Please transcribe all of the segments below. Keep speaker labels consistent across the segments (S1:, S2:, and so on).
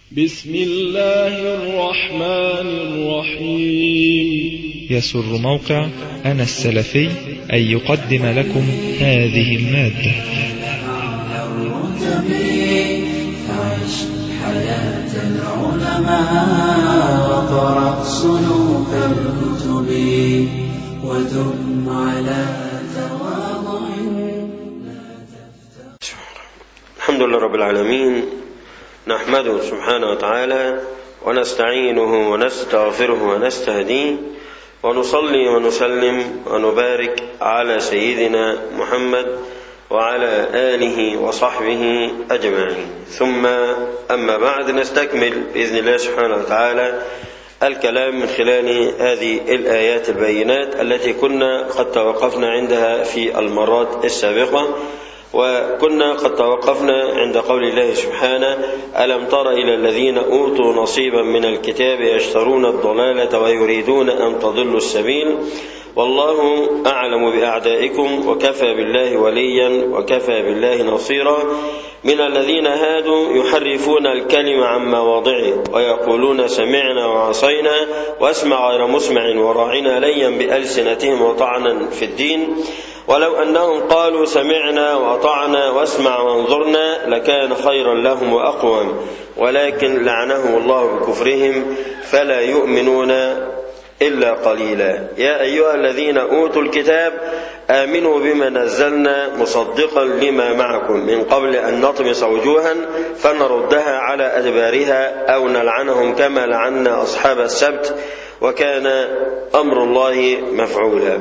S1: بسم الله الرحمن الرحيم
S2: يسر موقع أنا السلفي أن يقدم لكم هذه المادة
S3: الرتب فعش حياة العلماء وقرأ صنوف الكتب ودم على تواضع
S4: الحمد لله رب العالمين نحمده سبحانه وتعالى ونستعينه ونستغفره ونستهديه ونصلي ونسلم ونبارك على سيدنا محمد وعلى آله وصحبه أجمعين ثم أما بعد نستكمل بإذن الله سبحانه وتعالى الكلام من خلال هذه الآيات البينات التي كنا قد توقفنا عندها في المرات السابقة وكنا قد توقفنا عند قول الله سبحانه ألم تر إلى الذين أوتوا نصيبا من الكتاب يشترون الضلالة ويريدون أن تضلوا السبيل والله أعلم بأعدائكم وكفى بالله وليا وكفى بالله نصيرا من الذين هادوا يحرفون الكلم عن مواضعه ويقولون سمعنا وعصينا واسمع غير مسمع وراعنا ليا بألسنتهم وطعنا في الدين ولو أنهم قالوا سمعنا وأطعنا واسمع وانظرنا لكان خيرا لهم وأقوم ولكن لعنهم الله بكفرهم فلا يؤمنون إلا قليلا يا أيها الذين أوتوا الكتاب آمنوا بما نزلنا مصدقا لما معكم من قبل أن نطمس وجوها فنردها على أدبارها أو نلعنهم كما لعنا أصحاب السبت وكان أمر الله مفعولا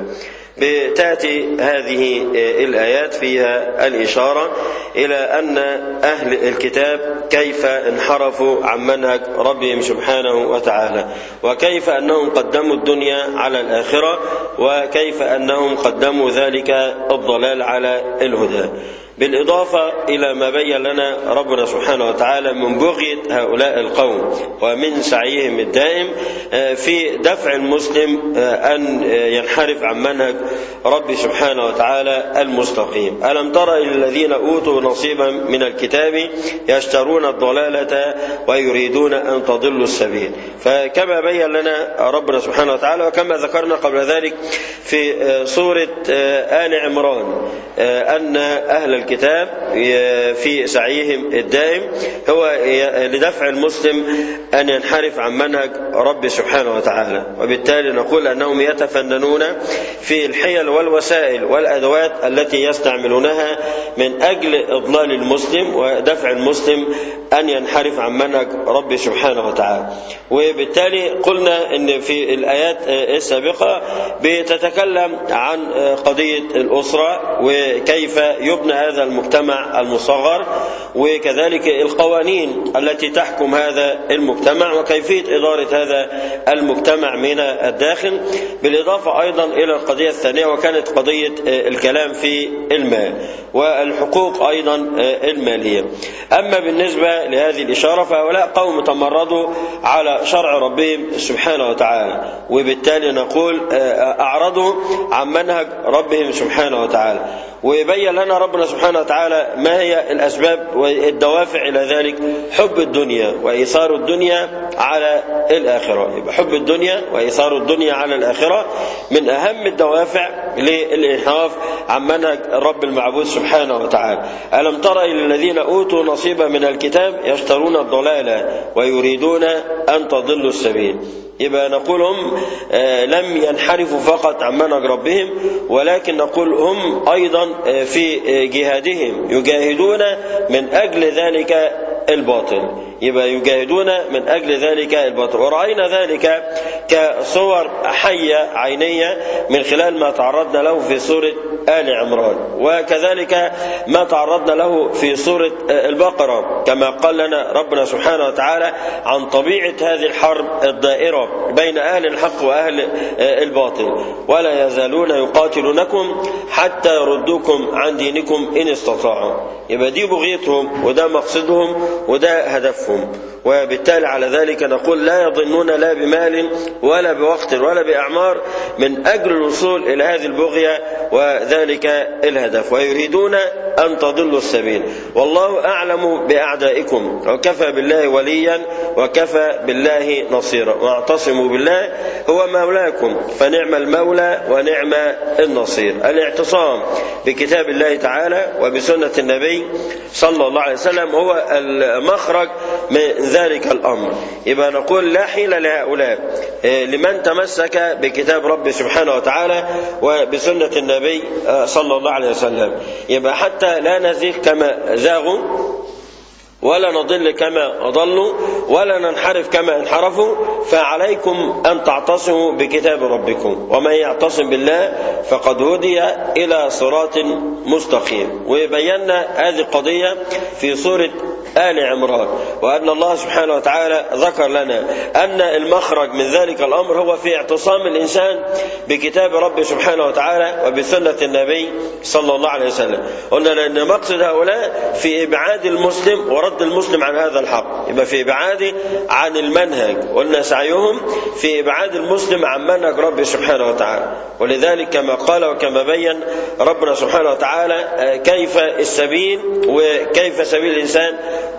S4: بتاتي هذه الايات فيها الاشاره الى ان اهل الكتاب كيف انحرفوا عن منهج ربهم سبحانه وتعالى وكيف انهم قدموا الدنيا على الاخره وكيف انهم قدموا ذلك الضلال على الهدى بالإضافة إلى ما بين لنا ربنا سبحانه وتعالى من بغية هؤلاء القوم ومن سعيهم الدائم في دفع المسلم أن ينحرف عن منهج رب سبحانه وتعالى المستقيم ألم تر إلى الذين أوتوا نصيبا من الكتاب يشترون الضلالة ويريدون أن تضلوا السبيل فكما بين لنا ربنا سبحانه وتعالى وكما ذكرنا قبل ذلك في سورة آل عمران أن أهل الكتاب في سعيهم الدائم هو لدفع المسلم أن ينحرف عن منهج رب سبحانه وتعالى وبالتالي نقول أنهم يتفننون في الحيل والوسائل والأدوات التي يستعملونها من أجل إضلال المسلم ودفع المسلم أن ينحرف عن منهج رب سبحانه وتعالى وبالتالي قلنا أن في الآيات السابقة بتتكلم عن قضية الأسرة وكيف يبنى هذا المجتمع المصغر وكذلك القوانين التي تحكم هذا المجتمع وكيفية إدارة هذا المجتمع من الداخل بالإضافة أيضا إلى القضية الثانية وكانت قضية الكلام في المال والحقوق أيضا المالية أما بالنسبة لهذه الإشارة فهؤلاء قوم تمردوا على شرع ربهم سبحانه وتعالى وبالتالي نقول أعرضوا عن منهج ربهم سبحانه وتعالى ويبين لنا ربنا سبحانه وتعالى ما هي الأسباب والدوافع إلى ذلك حب الدنيا وإيثار الدنيا على الآخرة يبقى حب الدنيا وإيثار الدنيا على الآخرة من أهم الدوافع للإنحراف عن منهج الرب المعبود سبحانه وتعالى ألم تر إلى الذين أوتوا نصيبا من الكتاب يشترون الضلالة ويريدون أن تضلوا السبيل يبقى نقول هم لم ينحرفوا فقط عن منهج ربهم ولكن نقول هم أيضا في جهادهم يجاهدون من أجل ذلك الباطل يبقى يجاهدون من أجل ذلك الباطل ورأينا ذلك كصور حية عينية من خلال ما تعرضنا له في سورة آل عمران وكذلك ما تعرضنا له في سورة البقرة كما قال لنا ربنا سبحانه وتعالى عن طبيعة هذه الحرب الدائرة بين أهل الحق وأهل الباطل ولا يزالون يقاتلونكم حتى يردوكم عن دينكم إن استطاعوا يبقى دي بغيتهم وده مقصدهم وده هدفهم وبالتالي على ذلك نقول لا يظنون لا بمال ولا بوقت ولا بأعمار من أجل الوصول إلى هذه البغية وذلك الهدف ويريدون أن تضلوا السبيل والله أعلم بأعدائكم وكفى بالله وليا وكفى بالله نصيرا واعتصموا بالله هو مولاكم فنعم المولى ونعم النصير الاعتصام بكتاب الله تعالى وبسنة النبي صلى الله عليه وسلم هو المخرج من ذلك الأمر يبقى نقول لا حيل لهؤلاء لمن تمسك بكتاب رب سبحانه وتعالى وبسنة النبي صلى الله عليه وسلم يبقى حتى لا نزيغ كما زاغوا ولا نضل كما أضلوا ولا ننحرف كما انحرفوا فعليكم أن تعتصموا بكتاب ربكم ومن يعتصم بالله فقد هدي إلى صراط مستقيم وبينا هذه القضية في سورة آل عمران وأن الله سبحانه وتعالى ذكر لنا أن المخرج من ذلك الأمر هو في اعتصام الإنسان بكتاب رب سبحانه وتعالى وبسنة النبي صلى الله عليه وسلم قلنا لأن مقصد هؤلاء في إبعاد المسلم ورد المسلم عن هذا الحق يبقى في إبعاده عن المنهج قلنا سعيهم في إبعاد المسلم عن منهج رب سبحانه وتعالى ولذلك كما قال وكما بين ربنا سبحانه وتعالى كيف السبيل وكيف سبيل الإنسان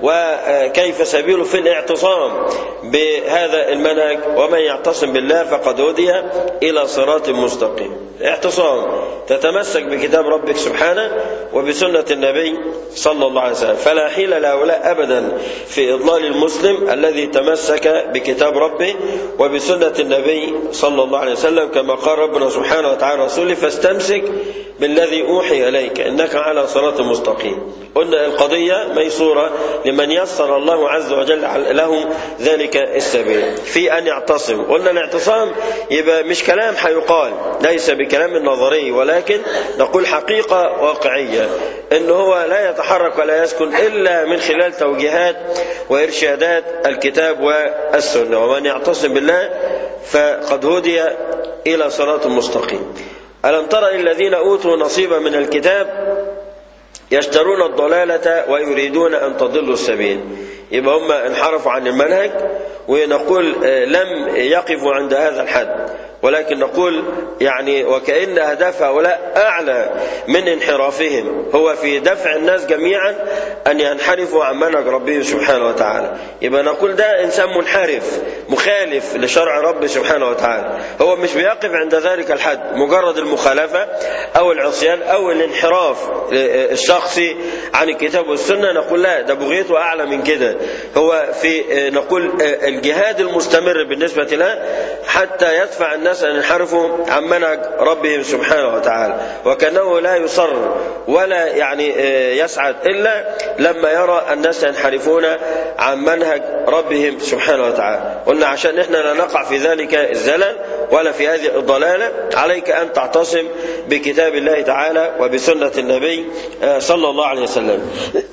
S4: وكيف سبيله في الاعتصام بهذا المنهج ومن يعتصم بالله فقد هدي إلى صراط مستقيم اعتصام تتمسك بكتاب ربك سبحانه وبسنة النبي صلى الله عليه وسلم فلا حيل لهؤلاء أبدا في إضلال المسلم الذي تمسك بكتاب ربه وبسنة النبي صلى الله عليه وسلم كما قال ربنا سبحانه وتعالى رسوله فاستمسك بالذي أوحي إليك إنك على صراط مستقيم قلنا القضية ميسورة لمن يسر الله عز وجل له ذلك السبيل في أن يعتصم قلنا الاعتصام يبقى مش كلام حيقال ليس بكلام نظري ولكن نقول حقيقة واقعية إن هو لا يتحرك ولا يسكن إلا من خلال توجيهات وإرشادات الكتاب والسنة ومن يعتصم بالله فقد هدي إلى صراط مستقيم ألم تر الذين أوتوا نصيبا من الكتاب يشترون الضلالة ويريدون أن تضلوا السبيل يبقى هم انحرفوا عن المنهج ونقول لم يقفوا عند هذا الحد ولكن نقول يعني وكأن أهداف هؤلاء أعلى من انحرافهم هو في دفع الناس جميعا أن ينحرفوا عن منهج ربهم سبحانه وتعالى يبقى نقول ده إنسان منحرف مخالف لشرع رب سبحانه وتعالى هو مش بيقف عند ذلك الحد مجرد المخالفة أو العصيان أو الانحراف الشخصي عن الكتاب والسنة نقول لا ده بغيته أعلى من كده هو في نقول الجهاد المستمر بالنسبة له حتى يدفع الناس أن ينحرفوا عن منهج ربهم سبحانه وتعالى وكأنه لا يصر ولا يعني يسعد إلا لما يرى الناس ينحرفون عن منهج ربهم سبحانه وتعالى قلنا عشان احنا لا نقع في ذلك الزلل ولا في هذه الضلالة عليك أن تعتصم بكتاب الله تعالى وبسنة النبي صلى الله عليه وسلم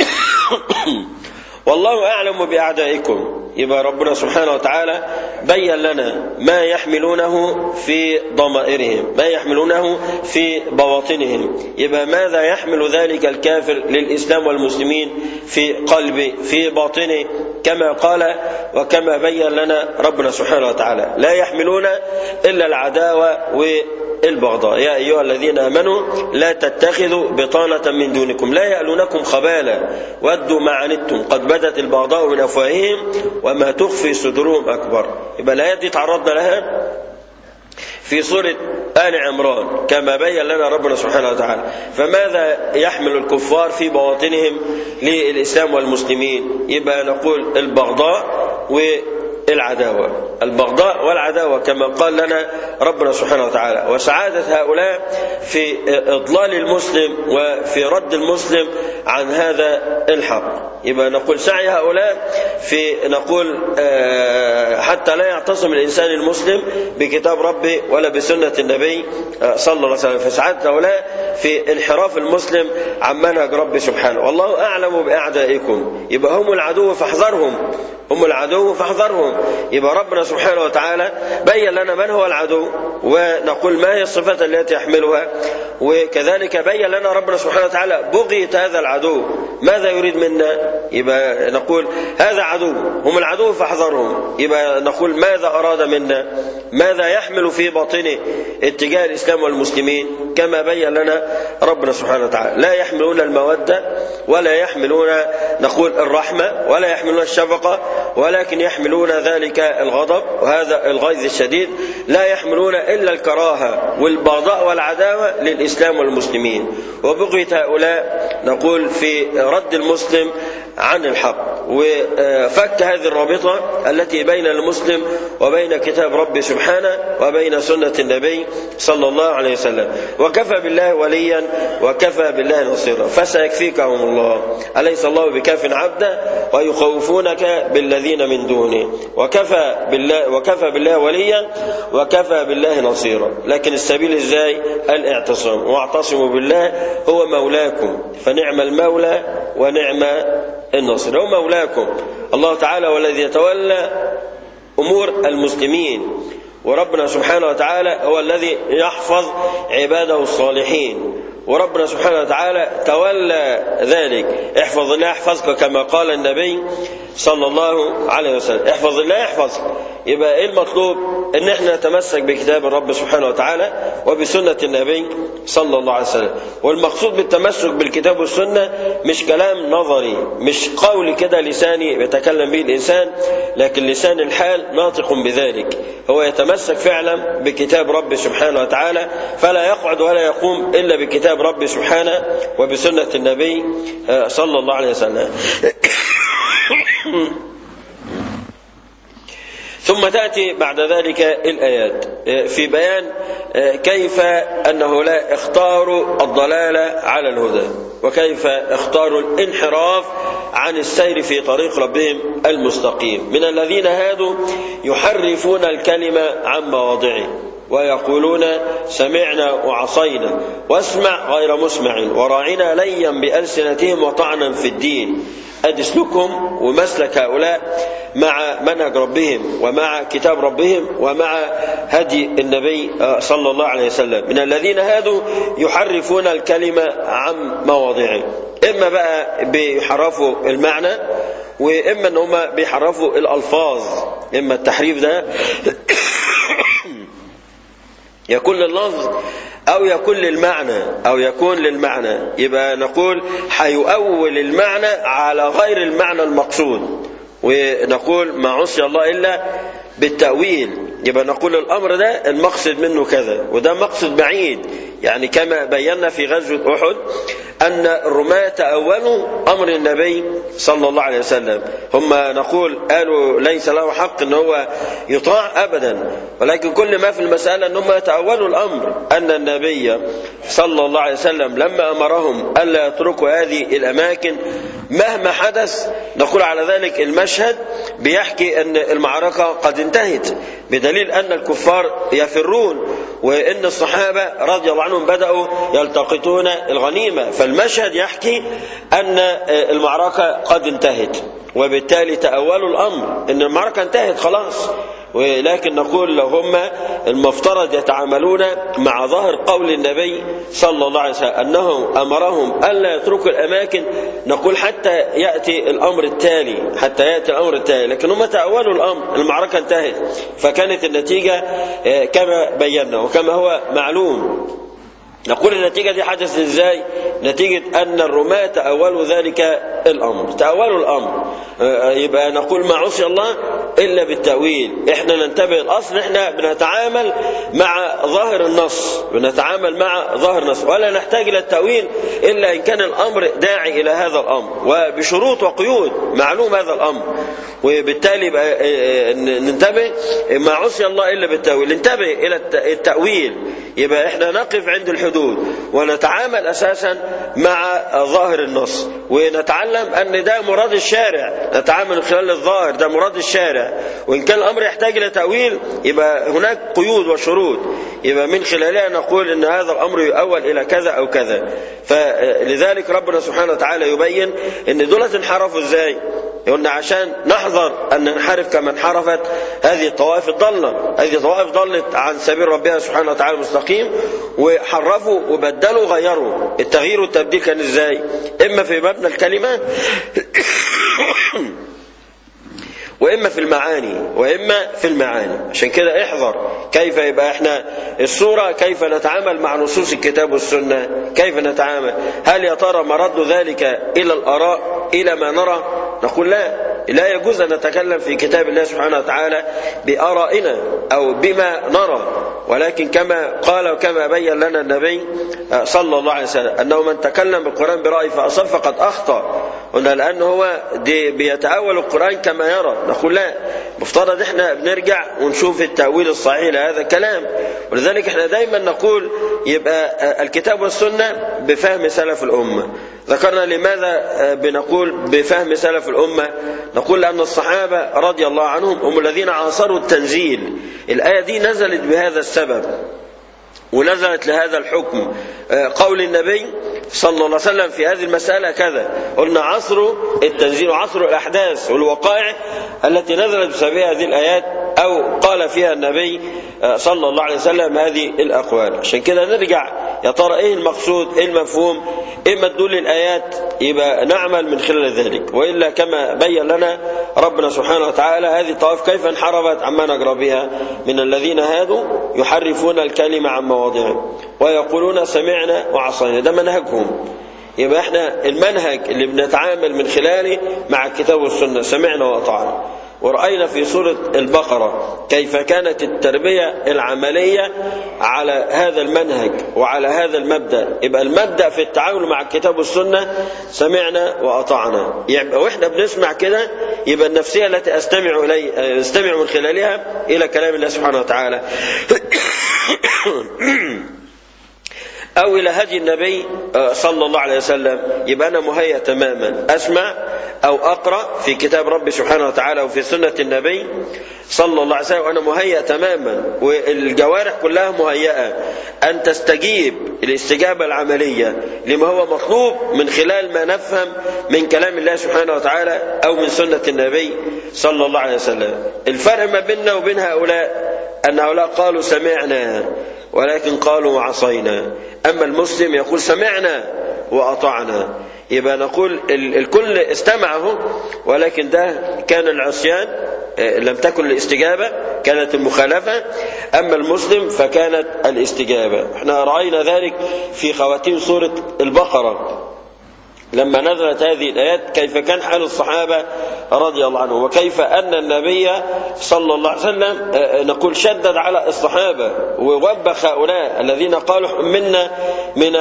S4: والله أعلم بأعدائكم يبقى ربنا سبحانه وتعالى بين لنا ما يحملونه في ضمائرهم ما يحملونه في بواطنهم يبقى ماذا يحمل ذلك الكافر للإسلام والمسلمين في قلبه في باطنه كما قال وكما بين لنا ربنا سبحانه وتعالى لا يحملون إلا العداوة والبغضاء يا أيها الذين آمنوا لا تتخذوا بطانة من دونكم لا يألونكم خبالا ودوا ما عنتم قد بدت البغضاء من أفواههم وما تخفي صدورهم أكبر يبقى الآيات دي تعرضنا لها في سورة آل عمران كما بين لنا ربنا سبحانه وتعالى فماذا يحمل الكفار في بواطنهم للإسلام والمسلمين يبقى نقول البغضاء والعداوة البغضاء والعداوة كما قال لنا ربنا سبحانه وتعالى وسعادة هؤلاء في إضلال المسلم وفي رد المسلم عن هذا الحق يبقى نقول سعي هؤلاء في نقول حتى لا يعتصم الإنسان المسلم بكتاب ربه ولا بسنة النبي صلى الله عليه وسلم فسعادة هؤلاء في انحراف المسلم عن منهج ربه سبحانه والله أعلم بأعدائكم يبقى هم العدو فاحذرهم هم العدو فاحذرهم يبقى ربنا سبحانه وتعالى بين لنا من هو العدو ونقول ما هي الصفات التي يحملها وكذلك بين لنا ربنا سبحانه وتعالى بغية هذا العدو ماذا يريد منا يبقى نقول هذا عدو هم العدو فاحذرهم يبقى نقول ماذا أراد منا ماذا يحمل في باطنه اتجاه الإسلام والمسلمين كما بين لنا ربنا سبحانه وتعالى لا يحملون المودة ولا يحملون نقول الرحمة ولا يحملون الشفقة ولكن يحملون ذلك الغضب وهذا الغيظ الشديد لا يحملون إلا الكراهة والبغضاء والعداوة للإسلام والمسلمين وبغية هؤلاء نقول في رد المسلم عن الحق وفك هذه الرابطة التي بين المسلم وبين كتاب ربي سبحانه وبين سنة النبي صلى الله عليه وسلم وكفى بالله وليا وكفى بالله نصيرا فسيكفيكهم الله أليس الله بكاف عبدا ويخوفونك بالذين من دونه وكفى بالله وكفى بالله وليا وكفى بالله نصيرا لكن السبيل ازاي الاعتصام واعتصموا بالله هو مولاكم فنعم المولى ونعم الناصر هو مولاكم الله تعالى هو الذي يتولى امور المسلمين وربنا سبحانه وتعالى هو الذي يحفظ عباده الصالحين وربنا سبحانه وتعالى تولى ذلك احفظ الله يحفظك كما قال النبي صلى الله عليه وسلم احفظ الله يحفظك يبقى ايه المطلوب ان احنا نتمسك بكتاب الرب سبحانه وتعالى وبسنة النبي صلى الله عليه وسلم والمقصود بالتمسك بالكتاب والسنة مش كلام نظري مش قول كده لساني يتكلم به الانسان لكن لسان الحال ناطق بذلك هو يتمسك فعلا بكتاب رب سبحانه وتعالى فلا يقعد ولا يقوم الا بكتاب رب سبحانه وبسنة النبي صلى الله عليه وسلم ثم تأتي بعد ذلك الآيات في بيان كيف أنه لا اختاروا الضلال على الهدى وكيف اختاروا الانحراف عن السير في طريق ربهم المستقيم من الذين هادوا يحرفون الكلمة عن مواضعه ويقولون سمعنا وعصينا واسمع غير مسمع وراعنا ليا بألسنتهم وطعنا في الدين أدسلكم ومسلك هؤلاء مع منهج ربهم ومع كتاب ربهم ومع هدي النبي صلى الله عليه وسلم من الذين هادوا يحرفون الكلمة عن مواضعه إما بقى بيحرفوا المعنى وإما أن هم بيحرفوا الألفاظ إما التحريف ده يكون لللفظ أو يكون للمعنى أو يكون للمعنى يبقى نقول حيؤول المعنى على غير المعنى المقصود ونقول ما عصي الله إلا بالتأويل يبقى نقول الأمر ده المقصد منه كذا وده مقصد بعيد يعني كما بينا في غزوة أحد أن الرماة تأولوا أمر النبي صلى الله عليه وسلم هم نقول قالوا ليس له حق أن هو يطاع أبدا ولكن كل ما في المسألة أن هم يتأولوا الأمر أن النبي صلى الله عليه وسلم لما أمرهم ألا يتركوا هذه الأماكن مهما حدث نقول على ذلك المشهد بيحكي أن المعركة قد انتهت بدليل أن الكفار يفرون وإن الصحابة رضي الله عنهم بدأوا يلتقطون الغنيمة فالمشهد يحكي أن المعركة قد انتهت وبالتالي تأولوا الأمر أن المعركة انتهت خلاص ولكن نقول لو هم المفترض يتعاملون مع ظاهر قول النبي صلى الله عليه وسلم أنهم أمرهم ألا يتركوا الأماكن نقول حتى يأتي الأمر التالي حتى يأتي الأمر التالي لكن هم تأولوا الأمر المعركة انتهت فكانت النتيجة كما بينا وكما هو معلوم نقول النتيجة دي حدثت ازاي نتيجة ان الرماة تأولوا ذلك الامر تأولوا الامر يبقى نقول ما عصي الله الا بالتأويل احنا ننتبه الاصل احنا بنتعامل مع ظاهر النص بنتعامل مع ظاهر النص ولا نحتاج الى التأويل الا ان كان الامر داعي الى هذا الامر وبشروط وقيود معلوم هذا الامر وبالتالي ننتبه ما عصي الله الا بالتأويل ننتبه الى التأويل يبقى احنا نقف عند الحدود الحدود ونتعامل أساسا مع ظاهر النص ونتعلم أن ده مراد الشارع نتعامل من خلال الظاهر ده مراد الشارع وإن كان الأمر يحتاج إلى تأويل يبقى هناك قيود وشروط يبقى من خلالها نقول أن هذا الأمر يؤول إلى كذا أو كذا فلذلك ربنا سبحانه وتعالى يبين أن دولة انحرفوا إزاي قلنا عشان نحذر أن ننحرف كما انحرفت هذه الطوائف الضالة هذه الطوائف ضلت عن سبيل ربها سبحانه وتعالى المستقيم وحرفوا وبدلوا وغيروا التغيير والتبديل كان ازاي اما في مبنى الكلمات واما في المعاني واما في المعاني عشان كده احذر كيف يبقى احنا الصوره كيف نتعامل مع نصوص الكتاب والسنه كيف نتعامل هل يا ترى مرد ذلك الى الاراء الى ما نرى نقول لا لا يجوز ان نتكلم في كتاب الله سبحانه وتعالى بارائنا او بما نرى ولكن كما قال وكما بين لنا النبي صلى الله عليه وسلم انه من تكلم بالقران براي فاصاب فقد اخطا قلنا لان هو دي بيتاول القران كما يرى نقول لا مفترض احنا بنرجع ونشوف التاويل الصحيح لهذا الكلام ولذلك احنا دايما نقول يبقى الكتاب والسنه بفهم سلف الامه ذكرنا لماذا بنقول بفهم سلف الامه نقول لان الصحابه رضي الله عنهم هم الذين عاصروا التنزيل الايه دي نزلت بهذا السبب ونزلت لهذا الحكم قول النبي صلى الله عليه وسلم في هذه المسألة كذا قلنا عصر التنزيل وعصر الأحداث والوقائع التي نزلت بسببها هذه الآيات أو قال فيها النبي صلى الله عليه وسلم هذه الأقوال عشان كده نرجع يا ترى إيه المقصود إيه المفهوم إيه مدلول الآيات يبقى نعمل من خلال ذلك وإلا كما بين لنا ربنا سبحانه وتعالى هذه الطوائف كيف انحرفت عما نجرى بها من الذين هادوا يحرفون الكلمة عن مواضعه ويقولون سمعنا وعصينا ده منهجهم يبقى احنا المنهج اللي بنتعامل من خلاله مع الكتاب والسنة سمعنا وأطعنا ورأينا في سورة البقرة كيف كانت التربية العملية على هذا المنهج وعلى هذا المبدأ يبقى المبدأ في التعامل مع الكتاب والسنة سمعنا وأطعنا يبقى وإحنا بنسمع كده يبقى النفسية التي أستمع إلي أستمع من خلالها إلى كلام الله سبحانه وتعالى أو إلى هدي النبي صلى الله عليه وسلم يبقى أنا مهيأ تماما أسمع أو أقرأ في كتاب ربي سبحانه وتعالى وفي سنة النبي صلى الله عليه وسلم وأنا مهيأ تماما والجوارح كلها مهيئة أن تستجيب الاستجابة العملية لما هو مطلوب من خلال ما نفهم من كلام الله سبحانه وتعالى أو من سنة النبي صلى الله عليه وسلم الفرق ما بيننا وبين هؤلاء أن هؤلاء قالوا سمعنا ولكن قالوا وعصينا أما المسلم يقول سمعنا وأطعنا يبقى نقول الكل استمعه ولكن ده كان العصيان لم تكن الاستجابة كانت المخالفة أما المسلم فكانت الاستجابة احنا رأينا ذلك في خواتيم سورة البقرة لما نزلت هذه الآيات كيف كان حال الصحابة رضي الله عنهم وكيف أن النبي صلى الله عليه وسلم نقول شدد على الصحابة ووبخ هؤلاء الذين قالوا منا من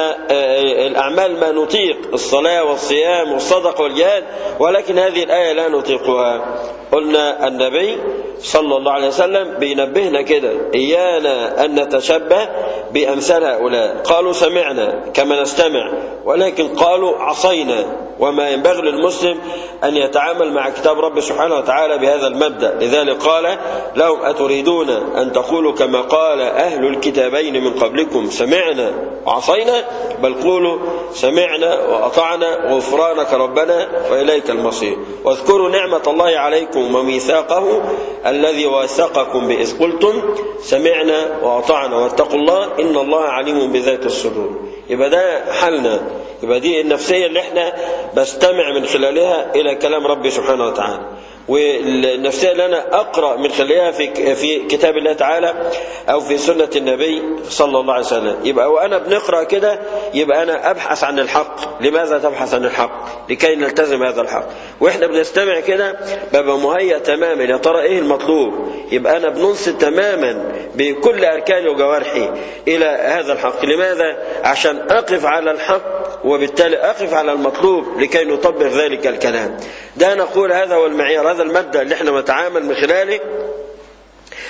S4: الأعمال ما نطيق الصلاة والصيام والصدقة والجهاد ولكن هذه الآية لا نطيقها قلنا النبي صلى الله عليه وسلم بينبهنا كده إيانا أن نتشبه بأمثال هؤلاء قالوا سمعنا كما نستمع ولكن قالوا عصينا وما ينبغي للمسلم أن يتعامل مع كتاب رب سبحانه وتعالى بهذا المبدأ لذلك قال لهم أتريدون أن تقولوا كما قال أهل الكتابين من قبلكم سمعنا وعصينا بل قولوا سمعنا وأطعنا غفرانك ربنا وإليك المصير واذكروا نعمة الله عليكم وميثاقه الذي وثقكم بإذ قلتم سمعنا وأطعنا واتقوا الله إن الله عليم بذات الصدور يبقى ده حالنا يبقى دي النفسية اللي احنا بستمع من خلالها إلى كلام ربي سبحانه وتعالى والنفسية اللي أنا أقرأ من خلالها في في كتاب الله تعالى أو في سنة النبي صلى الله عليه وسلم يبقى وأنا بنقرأ كده يبقى أنا أبحث عن الحق لماذا تبحث عن الحق لكي نلتزم هذا الحق وإحنا بنستمع كده ببقى مهيأ تماما يا ترى إيه المطلوب يبقى أنا بننصت تماما بكل أركاني وجوارحي إلى هذا الحق لماذا عشان أقف على الحق وبالتالي أقف على المطلوب لكي نطبق ذلك الكلام ده نقول هذا هو المعيار هذا المبدأ اللي احنا نتعامل من خلاله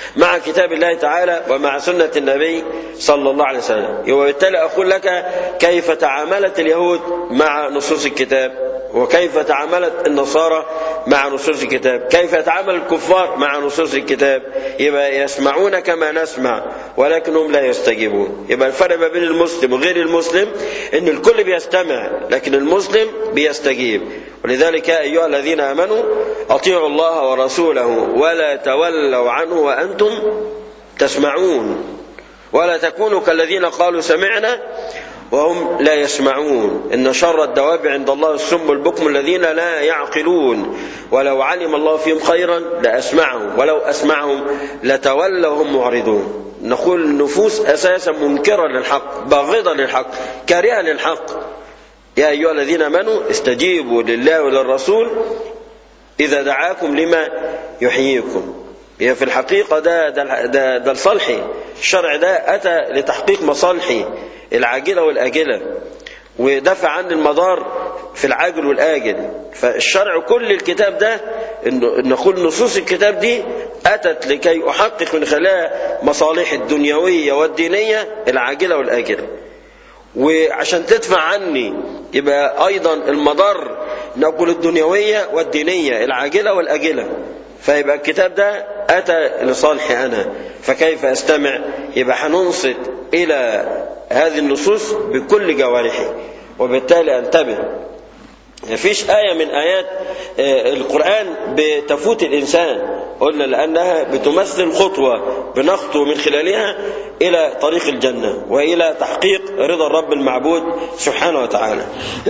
S4: مع كتاب الله تعالى ومع سنة النبي صلى الله عليه وسلم وبالتالي أقول لك كيف تعاملت اليهود مع نصوص الكتاب وكيف تعاملت النصارى مع نصوص الكتاب كيف يتعامل الكفار مع نصوص الكتاب يبقى يسمعون كما نسمع ولكنهم لا يستجيبون يبقى الفرق ما بين المسلم وغير المسلم ان الكل بيستمع لكن المسلم بيستجيب ولذلك أيها الذين آمنوا أطيعوا الله ورسوله ولا تولوا عنه وأنتم تسمعون ولا تكونوا كالذين قالوا سمعنا وهم لا يسمعون إن شر الدواب عند الله السم البكم الذين لا يعقلون ولو علم الله فيهم خيرا لأسمعهم ولو أسمعهم لتولوا هم معرضون نقول النفوس أساسا منكرة للحق باغضة للحق كارهة للحق يا أيها الذين آمنوا استجيبوا لله وللرسول إذا دعاكم لما يحييكم هي في الحقيقة ده ده ده, ده لصالحي الشرع ده أتى لتحقيق مصالحي العاجلة والآجلة ودفع عن المضار في العاجل والآجل فالشرع كل الكتاب ده إنه نقول نصوص الكتاب دي أتت لكي أحقق من خلالها مصالح الدنيوية والدينية العاجلة والآجلة وعشان تدفع عني يبقى أيضا المضار نقول الدنيوية والدينية العاجلة والآجلة فيبقى الكتاب ده أتى لصالحي أنا فكيف أستمع يبقى هننصت إلى هذه النصوص بكل جوارحي وبالتالي أنتبه مفيش آية من آيات القرآن بتفوت الإنسان قلنا لأنها بتمثل خطوة بنخطو من خلالها إلى طريق الجنة وإلى تحقيق رضا الرب المعبود سبحانه وتعالى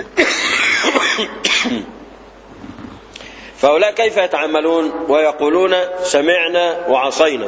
S4: فهؤلاء كيف يتعاملون ويقولون سمعنا وعصينا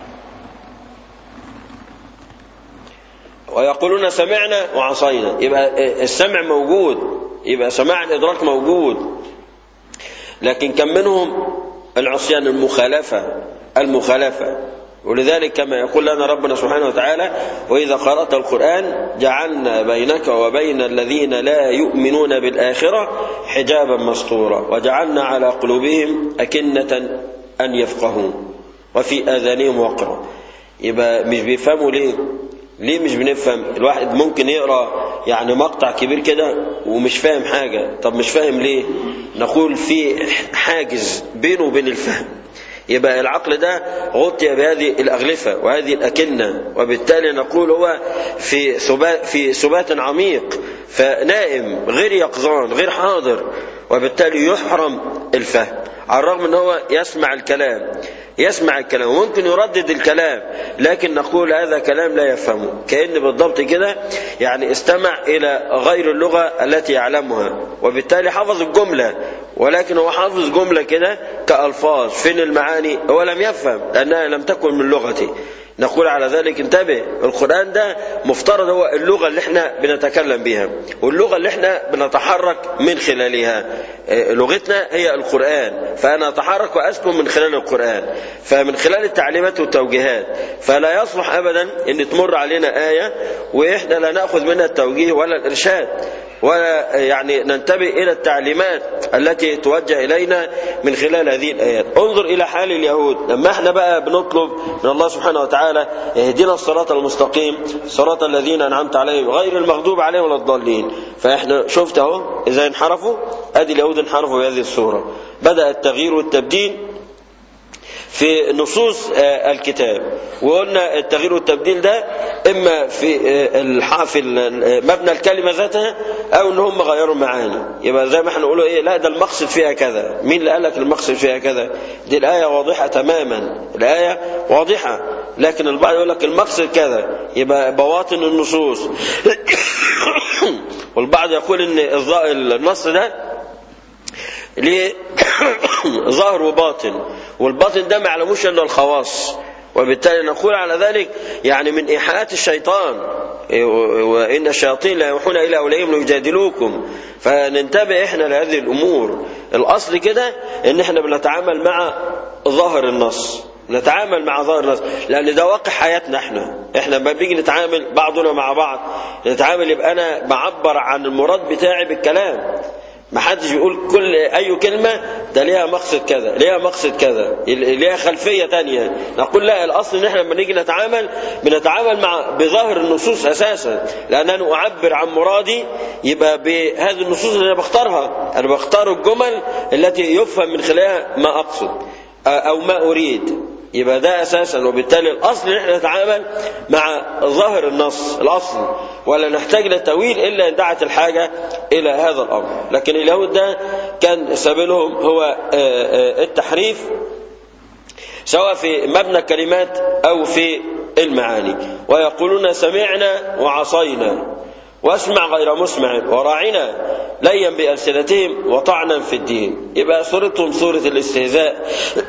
S4: ويقولون سمعنا وعصينا يبقى السمع موجود يبقى سماع الإدراك موجود لكن كم منهم العصيان المخالفة المخالفة ولذلك كما يقول لنا ربنا سبحانه وتعالى وإذا قرأت القرآن جعلنا بينك وبين الذين لا يؤمنون بالآخرة حجابا مستورا وجعلنا على قلوبهم أكنة أن يفقهوا وفي آذانهم وقرا يبقى مش بيفهموا ليه ليه مش بنفهم الواحد ممكن يقرا يعني مقطع كبير كده ومش فاهم حاجة طب مش فاهم ليه نقول في حاجز بينه وبين الفهم يبقى العقل ده غطي بهذه الأغلفة وهذه الأكنة وبالتالي نقول هو في ثبات, في ثبات عميق فنائم غير يقظان غير حاضر وبالتالي يحرم الفهم على الرغم ان هو يسمع الكلام يسمع الكلام وممكن يردد الكلام لكن نقول هذا كلام لا يفهمه كأن بالضبط كده يعني استمع إلى غير اللغة التي يعلمها وبالتالي حفظ الجملة ولكن هو حافظ جملة كده كألفاظ فين المعاني هو لم يفهم لأنها لم تكن من لغتي نقول على ذلك انتبه القرآن ده مفترض هو اللغة اللي احنا بنتكلم بها واللغة اللي احنا بنتحرك من خلالها لغتنا هي القرآن فأنا أتحرك وأسكن من خلال القرآن فمن خلال التعليمات والتوجيهات فلا يصلح أبدا أن تمر علينا آية وإحنا لا نأخذ منها التوجيه ولا الإرشاد ولا يعني ننتبه إلى التعليمات التي توجه إلينا من خلال هذه الآيات انظر إلى حال اليهود لما احنا بقى بنطلب من الله سبحانه وتعالى اهدنا الصراط المستقيم صراط الذين أنعمت عليهم غير المغضوب عليهم ولا الضالين فاحنا شفت اهو إذا انحرفوا أدي اليهود انحرفوا بهذه الصورة بدأ التغيير والتبديل في نصوص الكتاب وقلنا التغيير والتبديل ده اما في في مبنى الكلمه ذاتها او ان هم غيروا معاني يبقى زي ما احنا نقول ايه لا ده المقصد فيها كذا مين اللي قال لك المقصد فيها كذا دي الايه واضحه تماما الايه واضحه لكن البعض يقول لك المقصد كذا يبقى بواطن النصوص والبعض يقول ان النص ده ليه ظاهر وباطن والباطن ده ما يعلموش الا الخواص وبالتالي نقول على ذلك يعني من إيحاءات الشيطان وإن الشياطين لا يوحون إلى أولئهم ليجادلوكم فننتبه إحنا لهذه الأمور الأصل كده إن إحنا بنتعامل مع ظاهر النص نتعامل مع ظاهر النص لأن ده واقع حياتنا إحنا إحنا لما بنيجي نتعامل بعضنا مع بعض نتعامل يبقى أنا بعبر عن المراد بتاعي بالكلام ما حدش بيقول كل اي كلمه ده ليها مقصد كذا ليها مقصد كذا ليها خلفيه تانية نقول لا الاصل ان احنا لما نيجي نتعامل بنتعامل مع بظاهر النصوص اساسا لان انا اعبر عن مرادي يبقى بهذه النصوص اللي انا بختارها انا بختار الجمل التي يفهم من خلالها ما اقصد او ما اريد يبقى ده اساسا وبالتالي الاصل ان احنا نتعامل مع ظاهر النص الاصل ولا نحتاج للتاويل الا ان دعت الحاجه الى هذا الامر لكن اليهود ده كان سبيلهم هو التحريف سواء في مبنى الكلمات او في المعاني ويقولون سمعنا وعصينا واسمع غير مسمع وراعنا ليا بألسنتهم وطعنا في الدين يبقى صورتهم صورة الاستهزاء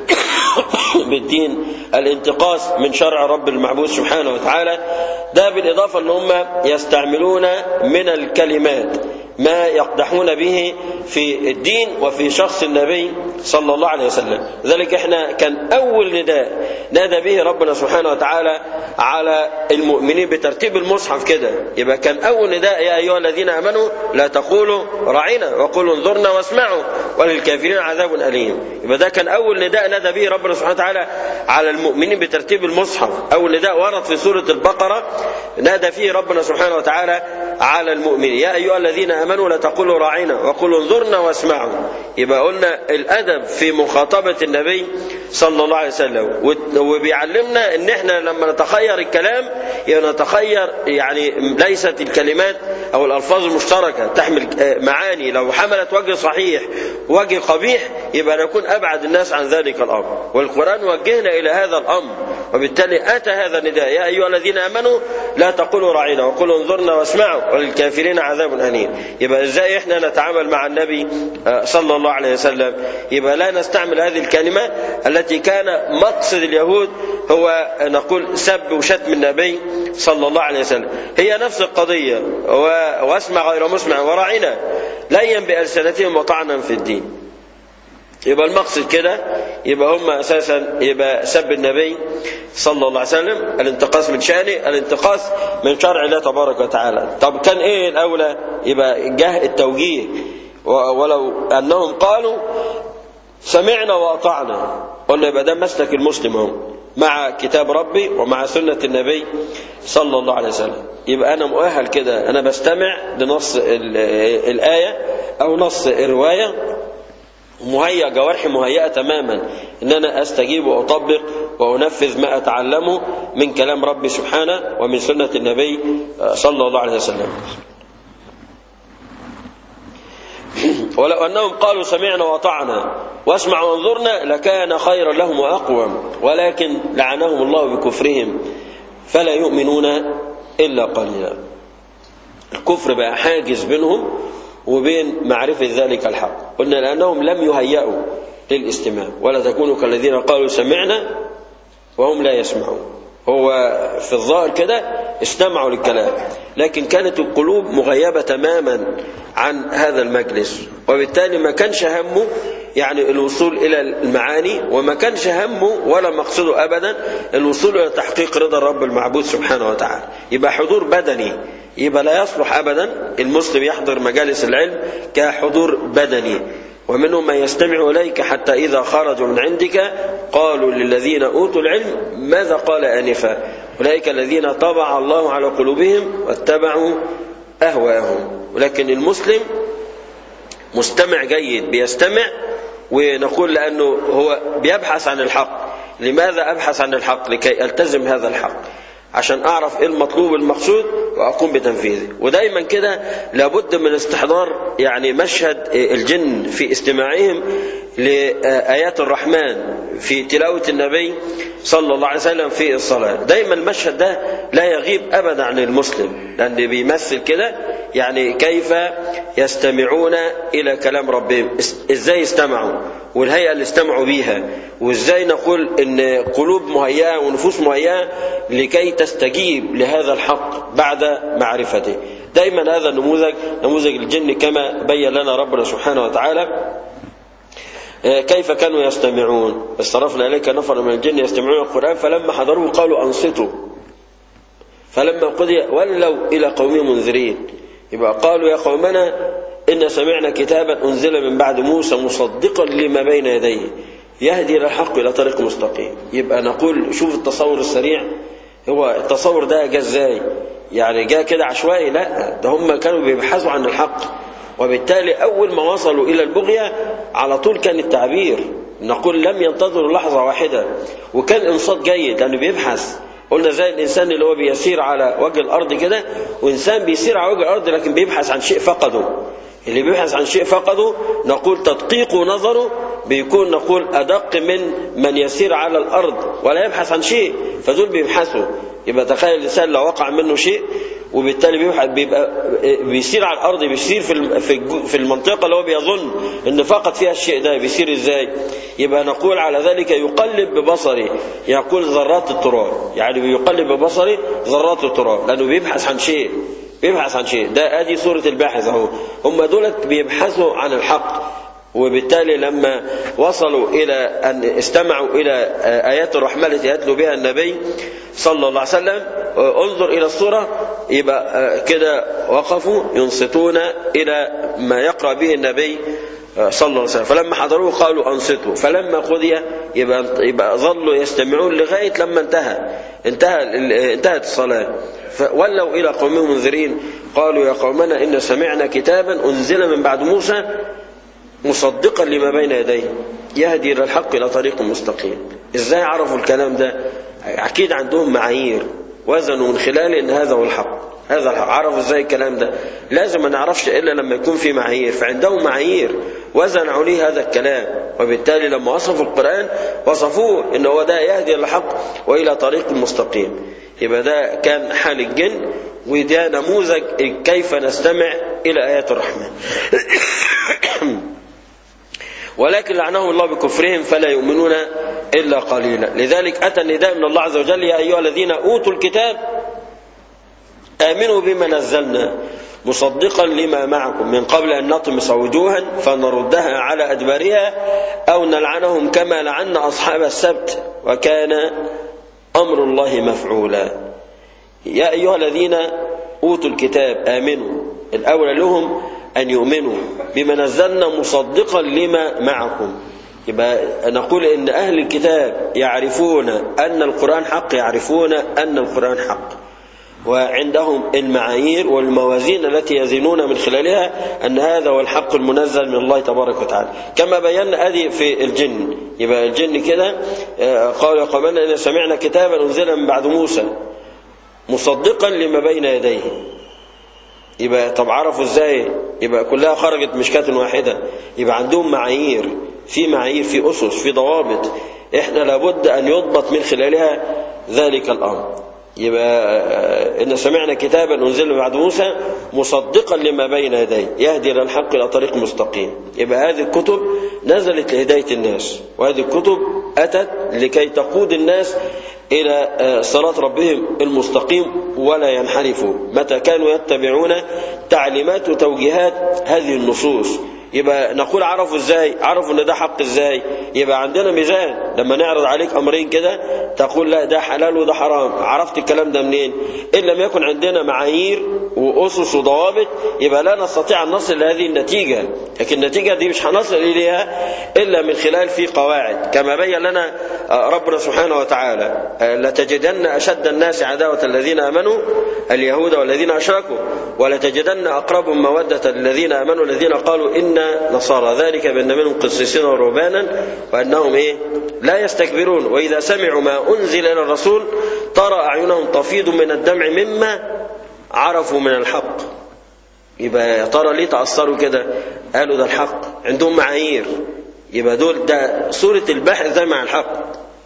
S4: بالدين الانتقاص من شرع رب المعبود سبحانه وتعالى ده بالإضافة أن هم يستعملون من الكلمات ما يقدحون به في الدين وفي شخص النبي صلى الله عليه وسلم ذلك احنا كان أول نداء نادى به ربنا سبحانه وتعالى على المؤمنين بترتيب المصحف كده يبقى كان أول نداء يا أيها الذين آمنوا لا تقولوا رعينا وقولوا انظرنا واسمعوا وللكافرين عذاب أليم يبقى ده كان أول نداء نادى به ربنا سبحانه وتعالى على المؤمنين بترتيب المصحف أول نداء ورد في سورة البقرة نادى فيه ربنا سبحانه وتعالى على المؤمنين يا أيها الذين آمنوا لا تقولوا راعنا وقولوا انظرنا واسمعوا يبقى قلنا الأدب في مخاطبة النبي صلى الله عليه وسلم وبيعلمنا ان احنا لما نتخير الكلام يعني نتخير يعني ليست الكلمات او الالفاظ المشتركه تحمل معاني لو حملت وجه صحيح وجه قبيح يبقى نكون ابعد الناس عن ذلك الامر والقران وجهنا الى هذا الامر وبالتالي اتى هذا النداء يا ايها الذين امنوا لا تقولوا راعينا وقولوا انظرنا واسمعوا وللكافرين عذاب اليم يبقى ازاي احنا نتعامل مع النبي صلى الله عليه وسلم يبقى لا نستعمل هذه الكلمه التي كان مقصد اليهود هو نقول سب وشتم النبي صلى الله عليه وسلم هي نفس القضية واسمع غير مسمع وراعنا ليا بألسنتهم وطعنا في الدين يبقى المقصد كده يبقى هم اساسا يبقى سب النبي صلى الله عليه وسلم الانتقاص من شانه الانتقاص من شرع الله تبارك وتعالى طب كان ايه الاولى يبقى جه التوجيه ولو انهم قالوا سمعنا واطعنا قلنا يبقى ده مسلك المسلم اهو مع كتاب ربي ومع سنة النبي صلى الله عليه وسلم يبقى أنا مؤهل كده أنا بستمع لنص الآية أو نص الرواية مهيأ جوارحي مهيئة تماما إن أنا أستجيب وأطبق وأنفذ ما أتعلمه من كلام ربي سبحانه ومن سنة النبي صلى الله عليه وسلم ولو أنهم قالوا سمعنا وأطعنا واسمع وانظرنا لكان خيرا لهم وأقوم ولكن لعنهم الله بكفرهم فلا يؤمنون إلا قليلا الكفر بقى حاجز بينهم وبين معرفة ذلك الحق قلنا لأنهم لم يهيئوا للاستماع ولا تكونوا كالذين قالوا سمعنا وهم لا يسمعون هو في الظاهر كده استمعوا للكلام لكن كانت القلوب مغيبة تماما عن هذا المجلس وبالتالي ما كانش همه يعني الوصول إلى المعاني وما كانش همه ولا مقصده أبدا الوصول إلى تحقيق رضا الرب المعبود سبحانه وتعالى يبقى حضور بدني يبقى لا يصلح أبدا المسلم يحضر مجالس العلم كحضور بدني ومنهم من يستمع إليك حتى إذا خرجوا من عندك قالوا للذين أوتوا العلم ماذا قال آنفا أولئك الذين طبع الله على قلوبهم واتبعوا أهواءهم ولكن المسلم مستمع جيد بيستمع ونقول لأنه هو بيبحث عن الحق لماذا أبحث عن الحق لكي ألتزم هذا الحق عشان أعرف إيه المطلوب المقصود وأقوم بتنفيذه ودايما كده لابد من استحضار يعني مشهد الجن في استماعهم لآيات الرحمن في تلاوة النبي صلى الله عليه وسلم في الصلاة دايما المشهد ده لا يغيب أبدا عن المسلم لأن بيمثل كده يعني كيف يستمعون إلى كلام ربهم إزاي استمعوا والهيئة اللي استمعوا بيها وإزاي نقول إن قلوب مهيئة ونفوس مهيئة لكي تستجيب لهذا الحق بعد معرفته دايما هذا النموذج نموذج الجن كما بين لنا ربنا سبحانه وتعالى كيف كانوا يستمعون استرفنا إليك نفر من الجن يستمعون القرآن فلما حضروه قالوا أنصتوا فلما قضي ولوا إلى قومهم منذرين يبقى قالوا يا قومنا إن سمعنا كتابا أنزل من بعد موسى مصدقا لما بين يديه يهدي إلى الحق إلى طريق مستقيم يبقى نقول شوف التصور السريع هو التصور ده جه ازاي يعني جاء كده عشوائي لا ده هم كانوا بيبحثوا عن الحق وبالتالي أول ما وصلوا إلى البغية على طول كان التعبير نقول لم ينتظروا لحظة واحدة وكان إنصات جيد لأنه بيبحث قلنا زي الإنسان اللي هو بيسير على وجه الأرض كده وإنسان بيسير على وجه الأرض لكن بيبحث عن شيء فقده اللي بيبحث عن شيء فقده نقول تدقيق نظره بيكون نقول أدق من من يسير على الأرض ولا يبحث عن شيء فدول بيبحثوا يبقى تخيل الإنسان لو وقع منه شيء وبالتالي بيبحث بيبقى بيسير على الارض بيسير في في المنطقه اللي هو بيظن ان فقط فيها الشيء ده بيسير ازاي يبقى نقول على ذلك يقلب ببصره يقول ذرات التراب يعني بيقلب ببصره ذرات التراب لانه بيبحث عن شيء بيبحث عن شيء ده ادي صوره الباحث اهو هم دولت بيبحثوا عن الحق وبالتالي لما وصلوا إلى أن استمعوا إلى آيات الرحمة التي يتلو بها النبي صلى الله عليه وسلم انظر إلى الصورة يبقى كده وقفوا ينصتون إلى ما يقرأ به النبي صلى الله عليه وسلم فلما حضروه قالوا أنصتوا فلما قضي يبقى, يبقى ظلوا يستمعون لغاية لما انتهى انتهى انتهت الصلاة فولوا إلى قومهم منذرين قالوا يا قومنا إن سمعنا كتابا أنزل من بعد موسى مصدقا لما بين يديه يهدي الى الحق الى طريق مستقيم ازاي عرفوا الكلام ده اكيد عندهم معايير وزنوا من خلاله ان هذا هو الحق هذا الحق عرفوا ازاي الكلام ده لازم ما نعرفش الا لما يكون في معايير فعندهم معايير وزنوا عليه هذا الكلام وبالتالي لما وصفوا القران وصفوه ان هو ده يهدي الى الحق والى طريق مستقيم يبقى ده كان حال الجن وده نموذج كيف نستمع الى ايات الرحمن ولكن لعنهم الله بكفرهم فلا يؤمنون إلا قليلا لذلك أتى النداء من الله عز وجل يا أيها الذين أوتوا الكتاب آمنوا بما نزلنا مصدقا لما معكم من قبل أن نطمس وجوها فنردها على أدبارها أو نلعنهم كما لعنا أصحاب السبت وكان أمر الله مفعولا يا أيها الذين أوتوا الكتاب آمنوا الأولى لهم أن يؤمنوا بما نزلنا مصدقا لما معكم يبقى نقول إن أهل الكتاب يعرفون أن القرآن حق يعرفون أن القرآن حق وعندهم المعايير والموازين التي يزنون من خلالها أن هذا هو الحق المنزل من الله تبارك وتعالى كما بينا هذه في الجن يبقى الجن كده قالوا قبلنا إن سمعنا كتابا أنزل من بعد موسى مصدقا لما بين يديه يبقى طب عرفوا ازاي يبقى كلها خرجت مشكاة واحدة يبقى عندهم معايير في معايير في أسس في ضوابط احنا لابد أن يضبط من خلالها ذلك الأمر يبقى إن سمعنا كتابا أنزل بعد موسى مصدقا لما بين يديه يهدي إلى الحق إلى طريق مستقيم يبقى هذه الكتب نزلت لهداية الناس وهذه الكتب أتت لكي تقود الناس إلى صراط ربهم المستقيم ولا ينحرفوا متى كانوا يتبعون تعليمات وتوجيهات هذه النصوص يبقى نقول عرفوا ازاي عرفوا ان ده حق ازاي يبقى عندنا ميزان لما نعرض عليك امرين كده تقول لا ده حلال وده حرام عرفت الكلام ده منين ان لم يكن عندنا معايير واسس وضوابط يبقى لا نستطيع ان نصل لهذه النتيجه لكن النتيجه دي مش هنصل اليها الا من خلال في قواعد كما بين لنا ربنا سبحانه وتعالى لتجدن اشد الناس عداوه الذين امنوا اليهود والذين اشركوا ولتجدن اقربهم موده الذين امنوا الذين قالوا ان نصارى ذلك بأن منهم قسيسين ورهبانا وأنهم إيه لا يستكبرون وإذا سمعوا ما أنزل إلى الرسول ترى أعينهم تفيض من الدمع مما عرفوا من الحق يبقى يا ترى ليه تأثروا كده قالوا ده الحق عندهم معايير يبقى دول ده سورة البحر ده مع الحق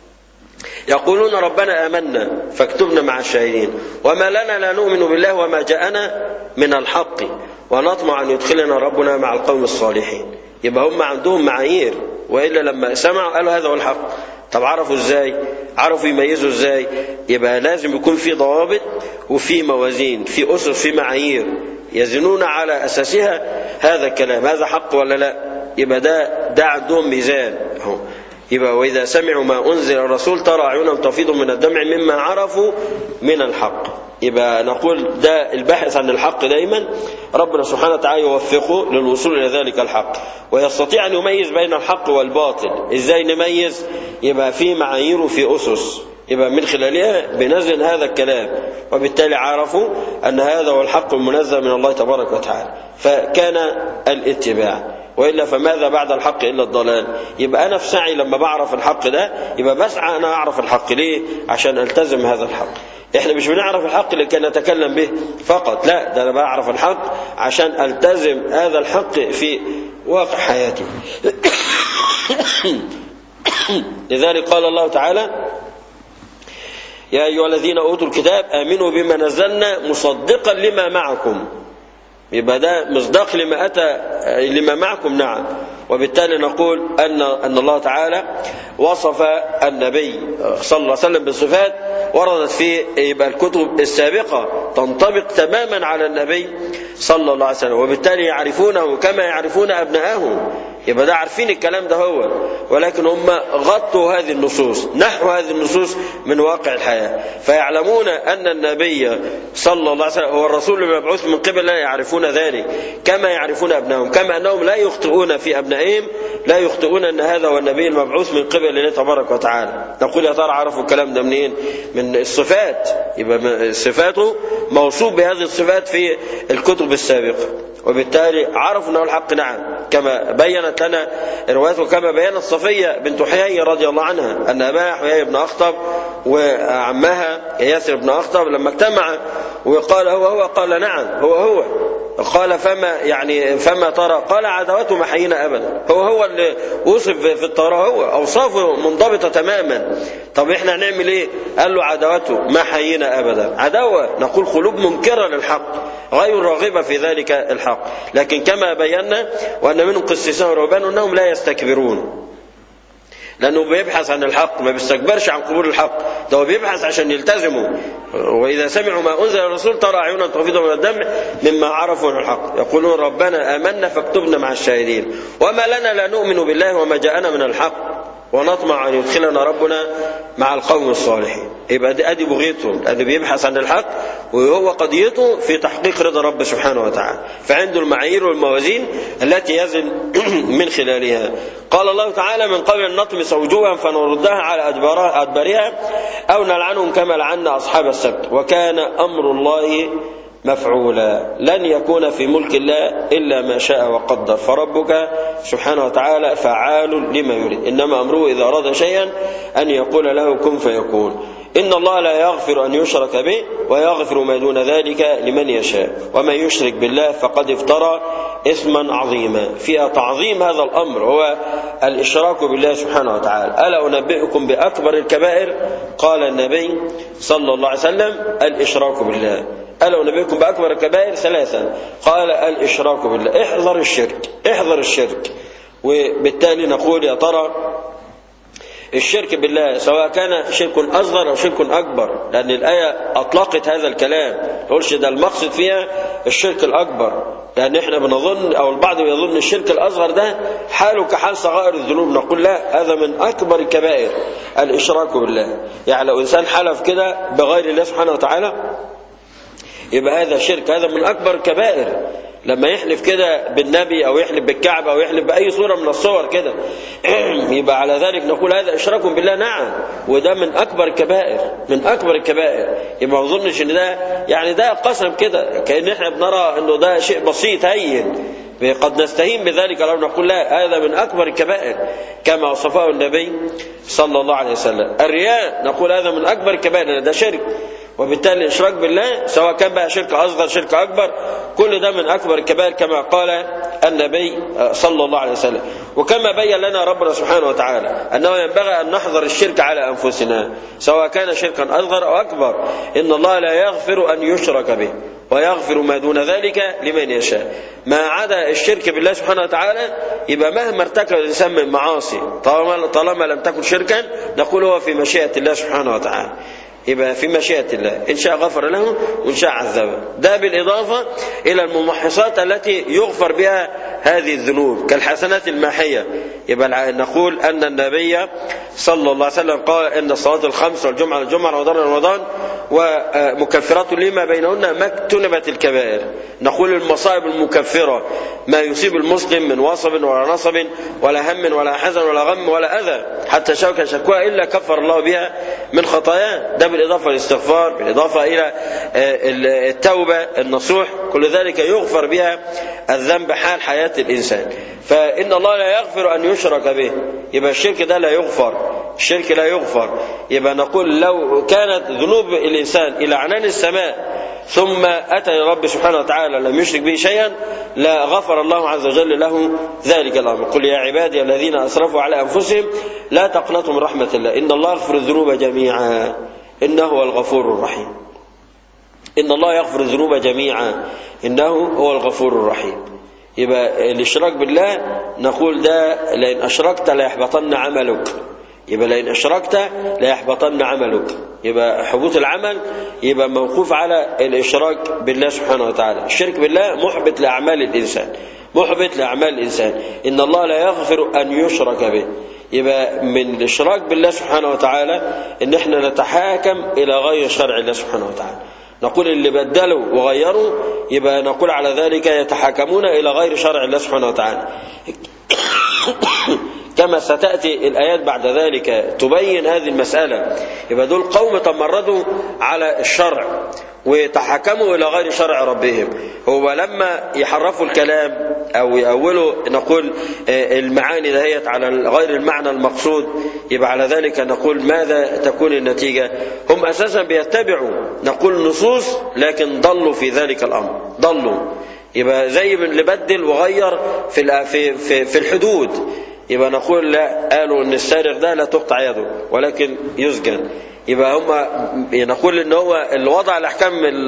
S4: يقولون ربنا آمنا فاكتبنا مع الشاهدين وما لنا لا نؤمن بالله وما جاءنا من الحق ونطمع أن يدخلنا ربنا مع القوم الصالحين يبقى هم عندهم معايير وإلا لما سمعوا قالوا هذا هو الحق طب عرفوا ازاي عرفوا يميزوا ازاي يبقى لازم يكون في ضوابط وفي موازين في أسس في معايير يزنون على أساسها هذا الكلام هذا حق ولا لا يبقى ده ده عندهم ميزان اهو يبقى وإذا سمعوا ما أنزل الرسول ترى أعينهم تفيض من الدمع مما عرفوا من الحق يبقى نقول ده الباحث عن الحق دايما ربنا سبحانه وتعالى يوفقه للوصول إلى ذلك الحق ويستطيع أن يميز بين الحق والباطل إزاي نميز يبقى في معايير وفي أسس يبقى من خلالها بنزل هذا الكلام وبالتالي عرفوا أن هذا هو الحق المنزل من الله تبارك وتعالى فكان الاتباع وإلا فماذا بعد الحق إلا الضلال يبقى أنا في سعي لما بعرف الحق ده يبقى بسعى أنا أعرف الحق ليه عشان ألتزم هذا الحق احنا مش بنعرف الحق لكي نتكلم به فقط لا ده انا بعرف الحق عشان التزم هذا الحق في واقع حياتي لذلك قال الله تعالى يا أيها الذين أوتوا الكتاب آمنوا بما نزلنا مصدقا لما معكم يبقى ده مصداق لما أتى لما معكم نعم وبالتالي نقول أن أن الله تعالى وصف النبي صلى الله عليه وسلم بصفات وردت في يبقى الكتب السابقة تنطبق تماما على النبي صلى الله عليه وسلم وبالتالي يعرفونه كما يعرفون أبنائهم يبقى ده عارفين الكلام ده هو ولكن هم غطوا هذه النصوص نحو هذه النصوص من واقع الحياة فيعلمون أن النبي صلى الله عليه وسلم هو الرسول المبعوث من قبل لا يعرفون ذلك كما يعرفون أبنائهم كما أنهم لا يخطئون في أبنائهم لا يخطئون أن هذا هو النبي المبعوث من قبل الله تبارك وتعالى نقول يا ترى عرفوا الكلام ده منين من الصفات يبقى صفاته موصوف بهذه الصفات في الكتب السابقة وبالتالي عرفوا انه الحق نعم كما بينت لنا روايته كما بينت صفيه بنت حيي رضي الله عنها ان اباها حيي بن اخطب وعمها ياسر بن اخطب لما اجتمع وقال هو هو قال نعم هو هو قال فما يعني فما ترى قال عداوته ما حيينا ابدا هو هو اللي وصف في التوراه هو اوصافه منضبطه تماما طب احنا هنعمل ايه قال له عداوته ما حيينا ابدا عداوه نقول قلوب منكره للحق غير راغبه في ذلك الحق لكن كما بينا وان منهم قسيسين ورهبان انهم لا يستكبرون لانه بيبحث عن الحق ما بيستكبرش عن قبول الحق ده هو بيبحث عشان يلتزموا واذا سمعوا ما انزل الرسول ترى اعينهم تفيض من الدمع مما عرفوا من الحق يقولون ربنا امنا فاكتبنا مع الشاهدين وما لنا لا نؤمن بالله وما جاءنا من الحق ونطمع ان يدخلنا ربنا مع القوم الصالحين يبقى دي ادي بغيتهم ادي بيبحث عن الحق وهو قضيته في تحقيق رضا رب سبحانه وتعالى فعنده المعايير والموازين التي يزن من خلالها قال الله تعالى من قبل ان نطمس وجوها فنردها على ادبارها ادبارها او نلعنهم كما لعنا اصحاب السبت وكان امر الله مفعولا لن يكون في ملك الله إلا ما شاء وقدر فربك سبحانه وتعالى فعال لما يريد إنما أمره إذا أراد شيئا أن يقول له كن فيكون إن الله لا يغفر أن يشرك به ويغفر ما دون ذلك لمن يشاء ومن يشرك بالله فقد افترى إثما عظيما فيها تعظيم هذا الأمر هو الإشراك بالله سبحانه وتعالى ألا أنبئكم بأكبر الكبائر قال النبي صلى الله عليه وسلم الإشراك بالله ألا أنبئكم بأكبر الكبائر ثلاثا قال الإشراك بالله احذر الشرك احذر الشرك وبالتالي نقول يا ترى الشرك بالله سواء كان شرك أصغر أو شرك أكبر لأن الآية أطلقت هذا الكلام تقولش ده المقصد فيها الشرك الأكبر لأن احنا بنظن أو البعض يظن الشرك الأصغر ده حاله كحال صغائر الذنوب نقول لا هذا من أكبر الكبائر الإشراك بالله يعني لو إنسان حلف كده بغير الله سبحانه وتعالى يبقى هذا شرك هذا من أكبر الكبائر لما يحلف كده بالنبي أو يحلف بالكعبة أو يحلف بأي صورة من الصور كده يبقى على ذلك نقول هذا إشراك بالله نعم وده من أكبر الكبائر من أكبر الكبائر يبقى ما أظنش إن ده يعني ده قسم كده كأن إحنا بنرى إنه ده شيء بسيط هين قد نستهين بذلك لو نقول لا هذا من أكبر الكبائر كما وصفه النبي صلى الله عليه وسلم الرياء نقول هذا من أكبر الكبائر ده شرك وبالتالي الإشراك بالله سواء كان بقى شرك أصغر شرك أكبر كل ده من أكبر الكبائر كما قال النبي صلى الله عليه وسلم وكما بين لنا ربنا سبحانه وتعالى أنه ينبغي أن نحذر الشرك على أنفسنا سواء كان شركا أصغر أو أكبر إن الله لا يغفر أن يشرك به ويغفر ما دون ذلك لمن يشاء ما عدا الشرك بالله سبحانه وتعالى يبقى مهما ارتكب الإنسان من معاصي طالما, طالما لم تكن شركا نقول هو في مشيئة الله سبحانه وتعالى يبقى في مشيئة الله إن شاء غفر له وإن شاء عذبه ده بالإضافة إلى الممحصات التي يغفر بها هذه الذنوب كالحسنات الماحية يبقى نقول أن النبي صلى الله عليه وسلم قال إن الصلاة الخمس والجمعة الجمعة رمضان رمضان ومكفرات لما بينهن ما اجتنبت الكبائر نقول المصائب المكفرة ما يصيب المسلم من وصب ولا نصب ولا هم ولا حزن ولا غم ولا أذى حتى شوكة شكوى إلا كفر الله بها من خطاياه ده بالإضافة للاستغفار بالإضافة إلى التوبة النصوح كل ذلك يغفر بها الذنب حال حياة الإنسان فإن الله لا يغفر أن يشرك به يبقى الشرك ده لا يغفر الشرك لا يغفر يبقى نقول لو كانت ذنوب الإنسان إلى عنان السماء ثم أتى رب سبحانه وتعالى لم يشرك به شيئا لا غفر الله عز وجل له ذلك الأمر قل يا عبادي الذين أسرفوا على أنفسهم لا تقنطوا من رحمة الله إن الله يغفر الذنوب جميعا إنه هو الغفور الرحيم إن الله يغفر الذنوب جميعا إنه هو الغفور الرحيم يبقى الاشراك بالله نقول ده لئن أشركت ليحبطن عملك يبقى لئن أشركت ليحبطن عملك يبقى حبوط العمل يبقى موقوف على الإشراك بالله سبحانه وتعالى الشرك بالله محبط لأعمال الإنسان محبط لأعمال الإنسان إن الله لا يغفر أن يشرك به يبقى من الإشراك بالله سبحانه وتعالى إن احنا نتحاكم إلى غير شرع الله سبحانه وتعالى نقول اللي بدلوا وغيروا يبقى نقول على ذلك يتحاكمون إلى غير شرع الله سبحانه وتعالى كما ستأتي الآيات بعد ذلك تبين هذه المسألة يبقى دول قوم تمردوا على الشرع ويتحكموا إلى غير شرع ربهم هو لما يحرفوا الكلام أو يأولوا نقول المعاني دهيت على غير المعنى المقصود يبقى على ذلك نقول ماذا تكون النتيجة هم أساسا بيتبعوا نقول نصوص لكن ضلوا في ذلك الأمر ضلوا يبقى زي اللي بدل وغير في في في, في الحدود يبقى نقول لا قالوا ان السارق ده لا تقطع يده ولكن يسجن يبقى هم نقول ان هو اللي وضع الاحكام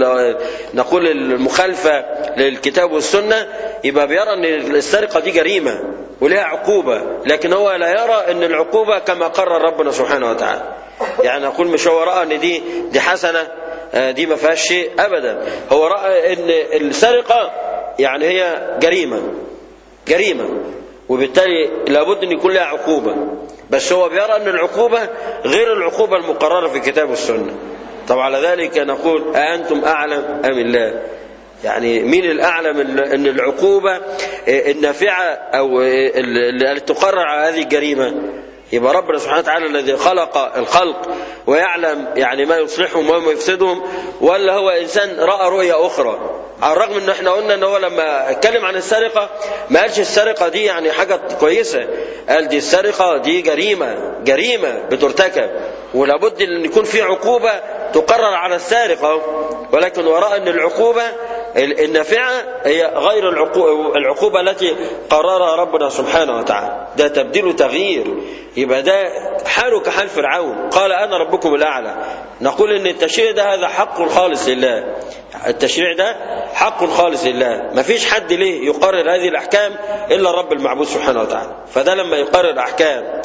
S4: نقول المخالفه للكتاب والسنه يبقى بيرى ان السرقه دي جريمه ولها عقوبه لكن هو لا يرى ان العقوبه كما قرر ربنا سبحانه وتعالى يعني نقول مش هو راى ان دي دي حسنه دي ما فيهاش شيء ابدا هو راى ان السرقه يعني هي جريمه جريمه وبالتالي لابد ان يكون لها عقوبه بس هو بيرى ان العقوبه غير العقوبه المقرره في الكتاب والسنه طب على ذلك نقول أأنتم أعلم أم الله يعني مين الأعلم أن العقوبة النافعة أو اللي تقرر على هذه الجريمة يبقى ربنا سبحانه وتعالى الذي خلق الخلق ويعلم يعني ما يصلحهم وما يفسدهم ولا هو إنسان رأى رؤية أخرى على الرغم ان احنا قلنا ان هو لما اتكلم عن السرقه ما قالش السرقه دي يعني حاجه كويسه قال دي السرقه دي جريمه جريمه بترتكب ولابد ان يكون في عقوبه تقرر على السارق ولكن وراء ان العقوبه النافعه هي غير العقوبه التي قررها ربنا سبحانه وتعالى ده تبديل وتغيير يبقى ده حاله كحال فرعون قال انا ربكم الاعلى نقول ان التشريع ده هذا حق خالص لله التشريع ده حق خالص لله ما فيش حد ليه يقرر هذه الأحكام إلا رب المعبود سبحانه وتعالى فده لما يقرر أحكام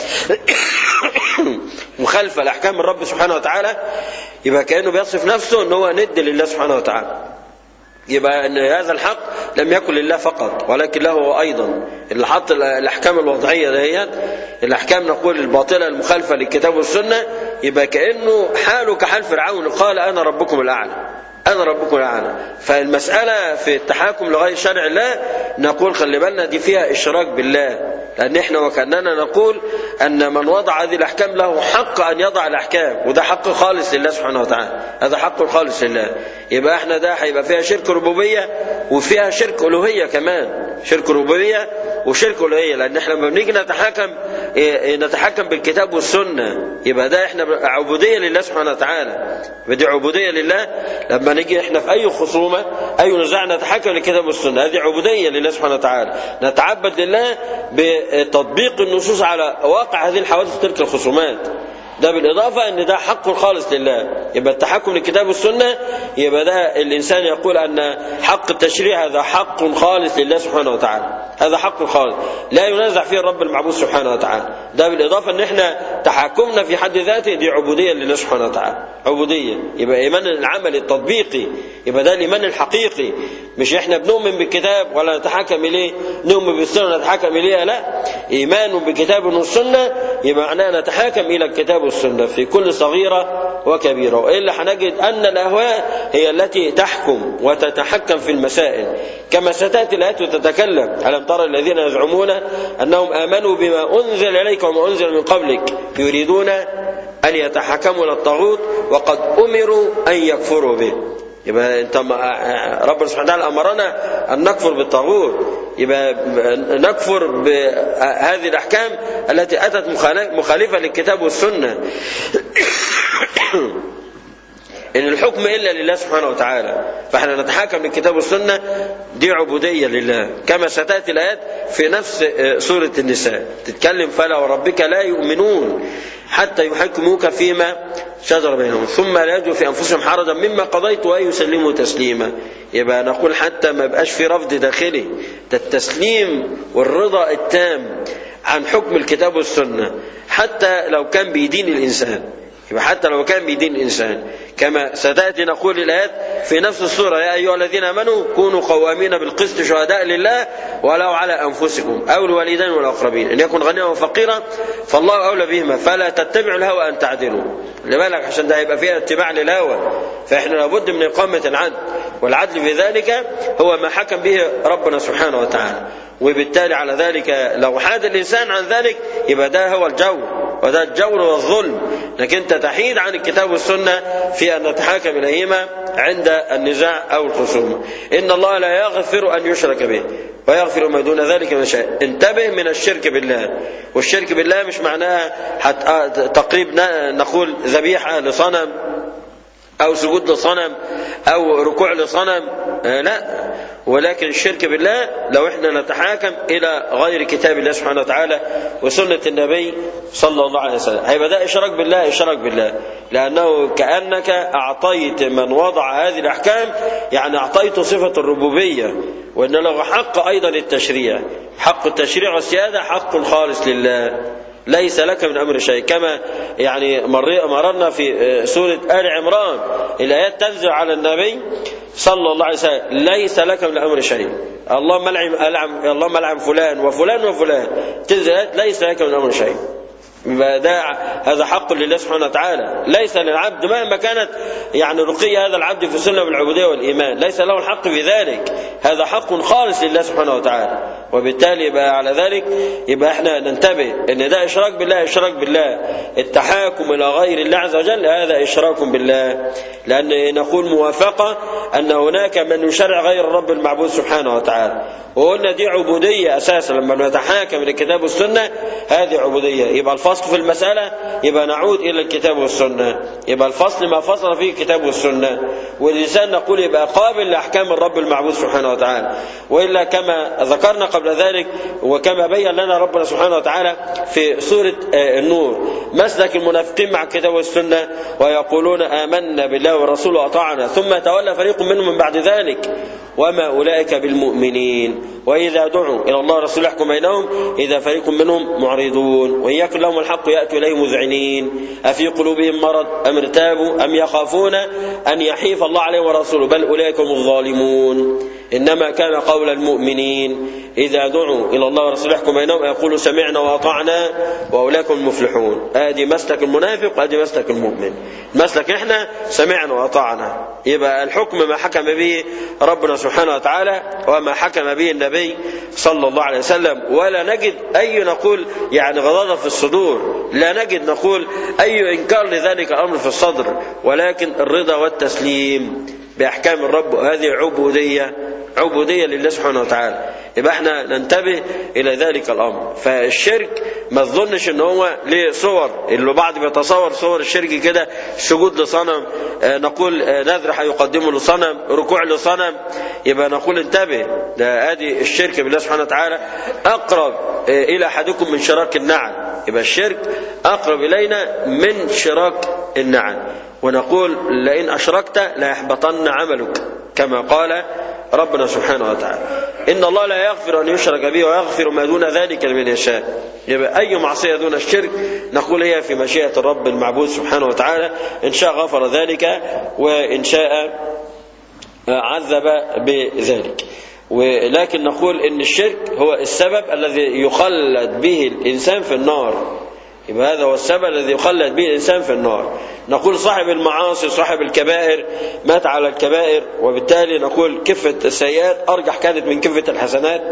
S4: مخالفة لأحكام الرب سبحانه وتعالى يبقى كأنه بيصف نفسه أنه هو ند لله سبحانه وتعالى يبقى ان هذا الحق لم يكن لله فقط ولكن له ايضا اللي حط الاحكام الوضعيه ديت الاحكام نقول الباطله المخالفه للكتاب والسنه يبقى كانه حاله كحال فرعون قال انا ربكم الاعلى أنا ربكم الأعلى فالمسألة في التحاكم لغير شرع الله نقول خلي بالنا دي فيها إشراك بالله لأن إحنا وكأننا نقول أن من وضع هذه الأحكام له حق أن يضع الأحكام وده حق خالص لله سبحانه وتعالى هذا حق خالص لله يبقى إحنا ده هيبقى فيها شرك ربوبية وفيها شرك ألوهية كمان شرك ربوبية وشرك ألوهية لأن إحنا لما بنيجي نتحاكم نتحكم بالكتاب والسنة يبقى ده إحنا عبودية لله سبحانه وتعالى بدي عبودية لله لما نيجي إحنا في أي خصومة أي نزاع نتحكم للكتاب والسنة هذه عبودية لله سبحانه وتعالى نتعبد لله بتطبيق النصوص على واقع هذه الحوادث تلك الخصومات ده بالإضافة أن ده حق خالص لله يبقى التحكم للكتاب والسنة يبقى ده الإنسان يقول أن حق التشريع هذا حق خالص لله سبحانه وتعالى هذا حق خالص لا ينازع فيه الرب المعبود سبحانه وتعالى ده بالاضافه ان احنا تحكمنا في حد ذاته دي عبوديه لله سبحانه وتعالى عبوديه يبقى ايمان العمل التطبيقي يبقى ده الايمان الحقيقي مش احنا بنؤمن بالكتاب ولا نتحكم اليه نؤمن بالسنه نتحكم اليها لا ايمان بالكتاب والسنه يبقى معناه نتحاكم الى الكتاب والسنه في كل صغيره وكبيره والا هنجد ان الاهواء هي التي تحكم وتتحكم في المسائل كما ستاتي الايات وتتكلم الم ترى الذين يزعمون انهم امنوا بما انزل اليك وما انزل من قبلك يريدون ان يتحكموا الى الطاغوت وقد امروا ان يكفروا به يبقى انت ربنا سبحانه وتعالى امرنا ان نكفر بالطاغوت يبقى نكفر بهذه الاحكام التي اتت مخالفه للكتاب والسنه ان الحكم الا لله سبحانه وتعالى فاحنا نتحاكم للكتاب والسنه دي عبوديه لله كما ستاتي الايات في نفس سوره النساء تتكلم فلا وربك لا يؤمنون حتى يحكموك فيما شجر بينهم ثم لا يجدوا في انفسهم حرجا مما قضيت وان يسلموا تسليما يبقى نقول حتى ما يبقاش في رفض داخلي ده التسليم والرضا التام عن حكم الكتاب والسنه حتى لو كان بيدين الانسان يبقى حتى لو كان بيدين الإنسان كما ستأتي نقول الآيات في نفس السورة يا أيها الذين آمنوا كونوا قوامين بالقسط شهداء لله ولو على أنفسكم أو الوالدين والأقربين إن يكن غنيا وفقيرا فالله أولى بهما فلا تتبعوا الهوى أن تعدلوا لبالك عشان ده يبقى فيها اتباع للهوى فإحنا لابد من إقامة العدل والعدل في ذلك هو ما حكم به ربنا سبحانه وتعالى وبالتالي على ذلك لو حاد الإنسان عن ذلك يبقى ده هو الجور وده الجور والظلم لكن انت تحيد عن الكتاب والسنة في أن نتحاكم إليهما عند النزاع أو الخصومة إن الله لا يغفر أن يشرك به ويغفر ما دون ذلك من شاء انتبه من الشرك بالله والشرك بالله مش معناها حتى تقريب نقول ذبيحة لصنم أو سجود لصنم أو ركوع لصنم آه لا ولكن الشرك بالله لو احنا نتحاكم إلى غير كتاب الله سبحانه وتعالى وسنة النبي صلى الله عليه وسلم هيبقى ده إشراك بالله إشراك بالله لأنه كأنك أعطيت من وضع هذه الأحكام يعني أعطيته صفة الربوبية وأن له حق أيضا التشريع حق التشريع والسيادة حق خالص لله ليس لك من امر شيء كما يعني مررنا في سوره ال عمران الايات تنزل على النبي صلى الله عليه وسلم ليس لك من الامر شيء اللهم العن العن اللهم العن فلان وفلان وفلان تنزل ايات ليس لك من الامر شيء ده هذا حق لله سبحانه وتعالى ليس للعبد مهما كانت يعني رقي هذا العبد في السنه والعبوديه والايمان ليس له الحق في ذلك هذا حق خالص لله سبحانه وتعالى وبالتالي يبقى على ذلك يبقى احنا ننتبه ان ده اشراك بالله اشراك بالله التحاكم الى غير الله عز وجل هذا اشراك بالله لان نقول موافقه ان هناك من يشرع غير الرب المعبود سبحانه وتعالى وقلنا دي عبوديه اساسا لما نتحاكم للكتاب والسنه هذه عبوديه يبقى الفصل في المساله يبقى نعود الى الكتاب والسنه يبقى الفصل ما فصل فيه الكتاب والسنه والانسان نقول يبقى قابل لاحكام الرب المعبود سبحانه وتعالى والا كما ذكرنا قبل ذلك وكما بين لنا ربنا سبحانه وتعالى في سوره النور مسلك المنافقين مع الكتاب والسنه ويقولون امنا بالله ورسوله واطعنا ثم تولى فريق منهم من بعد ذلك وما اولئك بالمؤمنين واذا دعوا الى الله ورسوله يحكم بينهم اذا فريق منهم معرضون وان يكن لهم الحق ياتوا اليه مذعنين افي قلوبهم مرض ام ارتابوا ام يخافون ان يحيف الله عليهم ورسوله بل اولئك هم الظالمون انما كان قول المؤمنين اذا دعوا الى الله ورسوله يحكم بينهم يقولوا سمعنا واطعنا واولئك المفلحون ادي مسلك المنافق وادي مسلك المؤمن مسلك احنا سمعنا واطعنا يبقى الحكم ما حكم به ربنا سبحانه وتعالى وما حكم به النبي صلى الله عليه وسلم ولا نجد اي نقول يعني غضاضه في الصدور لا نجد نقول اي انكار لذلك الامر في الصدر ولكن الرضا والتسليم باحكام الرب هذه عبوديه عبوديه لله سبحانه وتعالى يبقى احنا ننتبه الى ذلك الامر فالشرك ما تظنش ان هو ليه صور اللي بعض بيتصور صور الشرك كده سجود لصنم اه نقول اه نذر هيقدمه لصنم ركوع لصنم يبقى نقول انتبه ده ادي الشرك بالله سبحانه وتعالى اقرب اه الى احدكم من شراك النعل يبقى الشرك اقرب الينا من شراك النعل ونقول لئن اشركت لا يحبطن عملك كما قال ربنا سبحانه وتعالى إن الله لا يغفر أن يشرك به ويغفر ما دون ذلك لمن يشاء يبقى أي معصية دون الشرك نقول هي في مشيئة الرب المعبود سبحانه وتعالى إن شاء غفر ذلك وإن شاء عذب بذلك ولكن نقول ان الشرك هو السبب الذي يخلد به الانسان في النار يبقى هذا هو السبب الذي يخلد به الانسان في النار نقول صاحب المعاصي صاحب الكبائر مات على الكبائر وبالتالي نقول كفه السيئات ارجح كانت من كفه الحسنات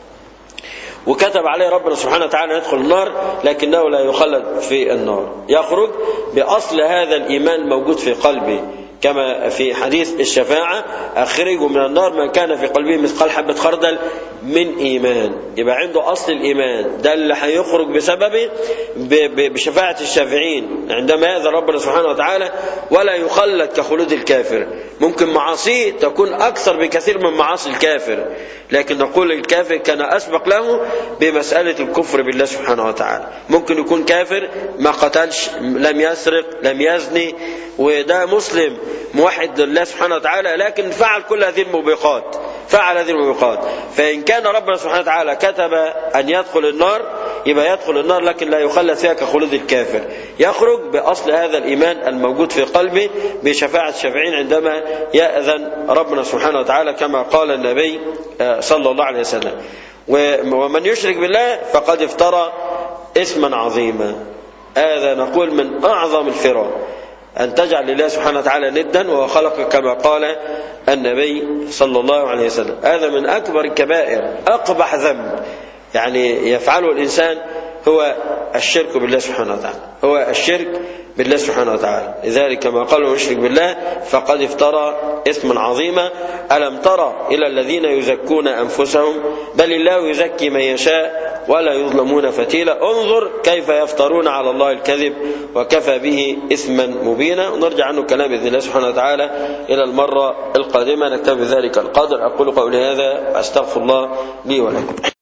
S4: وكتب عليه ربنا سبحانه وتعالى يدخل النار لكنه لا يخلد في النار يخرج باصل هذا الايمان الموجود في قلبه كما في حديث الشفاعة أخرجوا من النار من كان في قلبه مثقال حبة خردل من إيمان يبقى عنده أصل الإيمان ده اللي هيخرج بسببه بشفاعة الشافعين عندما يأذن ربنا سبحانه وتعالى ولا يخلد كخلود الكافر ممكن معاصيه تكون أكثر بكثير من معاصي الكافر لكن نقول الكافر كان أسبق له بمسألة الكفر بالله سبحانه وتعالى ممكن يكون كافر ما قتلش لم يسرق لم يزني وده مسلم موحد لله سبحانه وتعالى لكن فعل كل هذه الموبقات فعل هذه الموبقات فإن كان ربنا سبحانه وتعالى كتب أن يدخل النار يبقى يدخل النار لكن لا يخلد فيها كخلود الكافر يخرج بأصل هذا الإيمان الموجود في قلبه بشفاعة الشافعين عندما يأذن ربنا سبحانه وتعالى كما قال النبي صلى الله عليه وسلم ومن يشرك بالله فقد افترى اسما عظيما هذا نقول من أعظم الفرار أن تجعل لله سبحانه وتعالى ندا وهو خلقك كما قال النبي صلى الله عليه وسلم هذا من أكبر الكبائر أقبح ذنب يعني يفعله الإنسان هو الشرك بالله سبحانه وتعالى هو الشرك بالله سبحانه وتعالى لذلك كما قال المشرك بالله فقد افترى اسما عظيما ألم ترى إلى الذين يزكون أنفسهم بل الله يزكي من يشاء ولا يظلمون فتيلا انظر كيف يفترون على الله الكذب وكفى به إثما مبينا ونرجع عنه كلام بإذن الله سبحانه وتعالى إلى المرة القادمة نكتب ذلك القدر أقول قولي هذا أستغفر الله لي ولكم